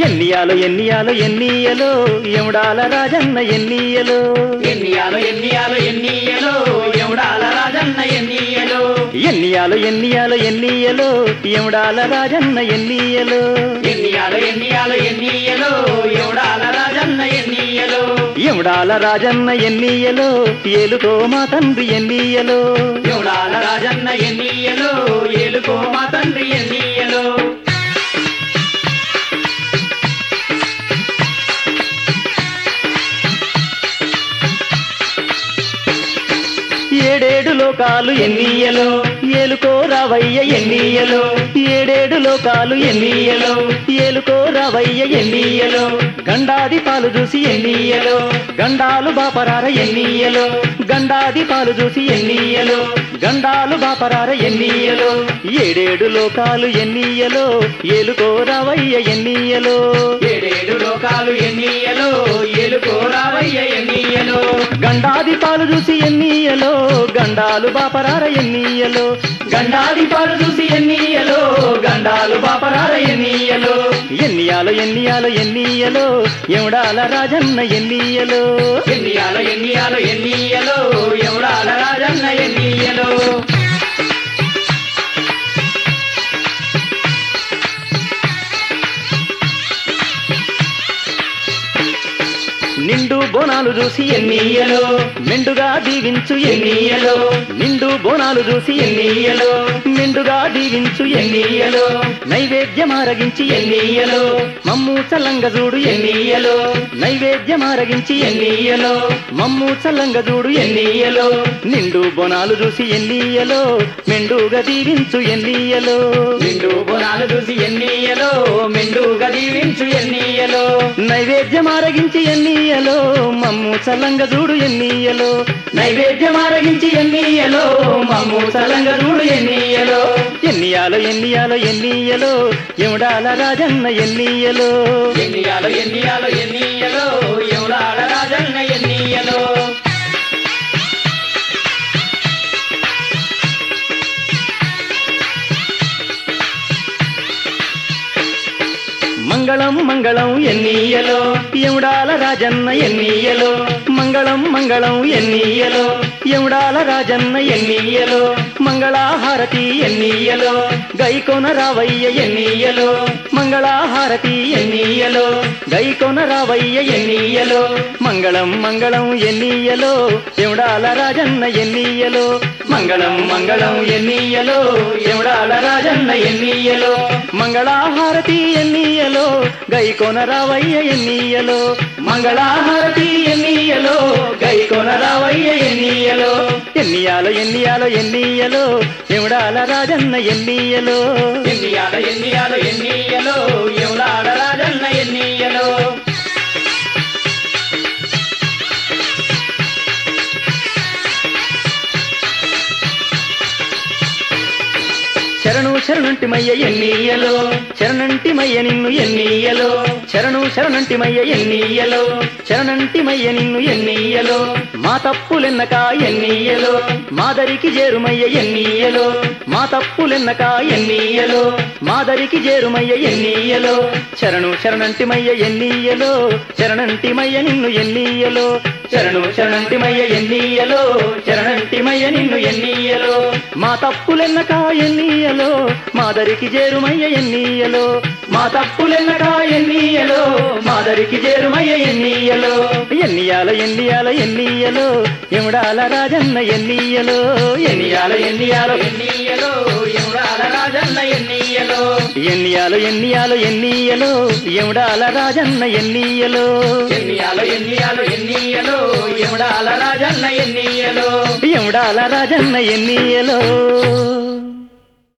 ఎన్నియాలో ఎన్నియాలో ఎన్నియలో ఎముడాల రాజన్న ఎన్నియలో ఎన్నియాలో ఎన్నియాలో ఎన్నియలో ఎవడాల రాజన్న ఎన్నియలో ఎన్నియాలో ఎన్నియాలో ఎన్నియలో ఎముడాల రాజన్న ఎన్నియలో ఎన్నియాలో ఎన్నియాలో ఎన్నియలో ఎవడాల రాజన్న ఎన్నియలో ఎముడాల రాజన్న ఎన్నియలో ఏలుకో మా తండ్రి ఎన్నియలో ఎవడాల రాజన్న ఎన్నియలో ఏలుకో మా తండ్రి ఎన్నియలో ఏడేడు లోకాలు ఎన్నియలో ఏలుకో రావయ్య ఎన్నియలో ఏడేడు లోకాలు ఎన్నియలో ఏలుకో రావయ్య ఎన్నియలో గండాది పాలు చూసి ఎన్నియలో గండాలు బాపరార ఎన్నియలో గండాది పాలు చూసి ఎన్నియలో గండాలు బాపరార ఎన్నియలో ఏడేడు లోకాలు ఎన్నియలో ఏలుకో రావయ్య ఎన్నియలో ఏడేడు లోకాలు ఎన్నియలో ఏలుకో రావయ్య ఎన్నియలో గండాది పాలు చూసి ఎన్నియలో గండాలు బాపరార ఎన్నియలో గండాది పాలు చూసి ఎన్నియలో గండాలు బాపరార ఎన్నియలో ఎన్నియాలో ఎన్నియాలో ఎన్నియలో ఎముడాల రాజన్న ఎన్నియలో ఎన్నియాలో ఎన్నియాలో ఎన్నియలో ఎవడాల రాజన్న ఎన్నియలో నిండు బోనాలు చూసి ఎన్నియలో మెండుగా దీవించు ఎన్నియలో నిండు బోనాలు చూసి ఎన్నియలో మెండుగా దీవించు ఎన్నియలో నైవేద్యమారగించి ఎన్నియలో మమ్ము చల్లంగ చూడు ఎన్నియలో నైవేద్యమారగించి ఎన్నియలో మమ్ము చల్లంగ చూడు ఎన్నియలో నిండు బోనాలు చూసి ఎన్నియలో మెండుగా దీవించు ఎన్నియలో నిండు బోనాలు చూసి ఎన్నియలో మెండుగా దీవించు ఎన్నియలో నైవేద్యమారగించి ఎన్నియలో మమ్ము చల్లంగ చూడు ఎన్నియలో నైవేద్యం ఆరగించి ఎన్నియలో మమ్ము సలంగ చూడు ఎన్నియలో ఎన్నియాలో ఎన్నియాలో ఎన్నియలో ఎముడాల రాజన్న ఎన్నియలో ఎన్నియాలో ఎన్నియాలో ఎన్నియలో ఎవడాల రాజన్న ఎన్నియలో మంగళం మంగళం ఎన్నియలో ఎముడాల రాజన్న ఎన్నియలో మంగళం మంగళం ఎన్నియలో ఎముడాల రాజన్న ఎన్నియలో మంగళాహారతి ఎన్నియలో గైకొన రావయ్య ఎన్నియలో మంగళాహారతి ఎన్నియలో గైకొన రావయ్య ఎన్నియలో మంగళం మంగళం ఎన్నియలో ఎముడాల రాజన్న ఎన్నియలో మంగళం మంగళం ఎన్నియలో ఎముడాల రాజన్న ఎన్నియలో మంగళాహారతి ఎన్నియలో గైకొన రావయ్య ఎన్నియలో మంగళాహారతి ఎన్నియలో గైకొన రావయ్య ఎన్నియలో ఎన్నియాలో ఎన్నియాలో ఎన్నియలో ఎముడాల రాజన్న ఎన్నియలో ఎన్నియాల ఎన్నియాల ఎన్నియలో ఎవడాల రాజన్న ఎన్నియలో శరణు శరణంటిమయ్య ఎన్నియలో శరణంటిమయ్య నిన్ను ఎన్నియలో శరణు శరణంటిమయ్య ఎన్నియలో శరణంటిమయ్య నిన్ను ఎన్నియలో మా తప్పులెన్నక ఎన్నియలో మాదరికి చేరుమయ్య ఎన్నియలో మా తప్పులెన్నక ఎన్నియలో మాదరికి చేరుమయ్య ఎన్నియలో శరణు శరణంటిమయ్య ఎన్నియలో శరణంటిమయ్య నిన్ను ఎన్నియలో శరణు శరణంటిమయ్య ఎన్నియలో శరణంటిమయ్య నిన్ను ఎన్నియలో మా తప్పులెన్నక ఎన్నియలో మాదరికి చేరుమయ్య ఎన్నియలో మా తప్పులెన్నక ఎన్నియలో మాదరికి చేరుమయ్య ఎన్నియలో ఎన్నియాల ఎన్నియాల ఎన్నియలో ఎముడాల రాజన్న ఎన్నియలో ఎన్నియాల ఎన్నియాలో ఎన్నియలో ఎవడాల రాజన్న ఎన్నియలో ఎన్నియాలో ఎన్నియాలో ఎన్నియలో ఎముడాల రాజన్న ఎన్నియలో ఎన్నియాలో ఎన్నియాలో ఎన్నియలో ఎవడాల రాజన్న ఎన్నియలో ఎముడాల రాజన్న ఎన్నియలో